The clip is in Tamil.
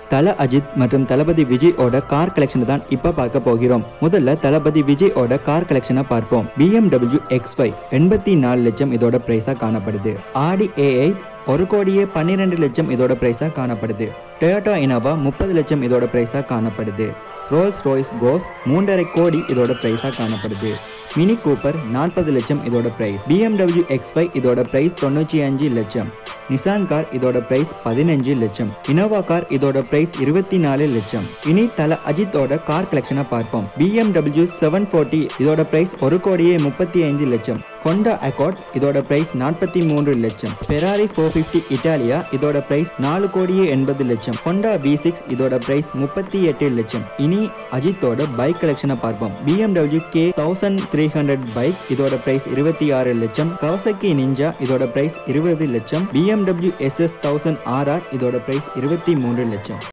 தல அஜித் மற்றும் தளபதி விஜய் ஓட கார் கலெக்ஷன் தான் இப்ப பார்க்க போகிறோம் முதல்ல தளபதி விஜய் ஓட கார் கலெக்ஷனை பார்ப்போம் BMW X5 எண்பத்தி நாலு லட்சம் இதோட பிரைஸா காணப்படுது ஆடி ஏஐ ஒரு கோடியே பன்னிரெண்டு லட்சம் இதோட பிரைஸா காணப்படுது டொயோட்டா இனோவா முப்பது லட்சம் இதோட பிரைஸா காணப்படுது ரோல்ஸ் ரோய்ஸ் கோஸ் மூன்றரை கோடி இதோட பிரைஸா காணப்படுது மினி கூப்பர் நாற்பது லட்சம் இதோட பிரைஸ் BMW X5 இதோட பிரைஸ் தொண்ணூற்றி அஞ்சு லட்சம் நிசான் கார் இதோட பிரைஸ் பதினஞ்சு லட்சம் இனோவா கார் இதோட பிரைஸ் இருபத்தி நாலு லட்சம் இனி தல அஜித்தோட கார் கலெக்ஷனை பார்ப்போம் BMW செவன் ஃபோர்ட்டி இதோட பிரைஸ் ஒரு கோடியே முப்பத்தி ஐந்து லட்சம் ஹோண்டா அக்கார்ட் இதோட பிரைஸ் நாற்பத்தி மூன்று லட்சம் ஃபெராரி ஃபோர் ஃபிஃப்டி இட்டாலியா இதோட பிரைஸ் நாலு கோடியே எண்பது லட்சம் ஹோண்டா வி சிக்ஸ் இதோட பிரைஸ் முப்பத்தி எட்டு லட்சம் இனி அஜித்தோட பைக் கலெக்ஷனை பார்ப்போம் BMW K thousand three hundred bike இதோட பிரைஸ் இருபத்தி ஆறு லட்சம் கவசக்கி நிஞ்சா இதோட பிரைஸ் இருபது லட்சம் BMW எஸ்எஸ் தௌசண்ட் ஆர்ஆர் இதோட பிரைஸ் இருபத்தி மூன்று லட்சம்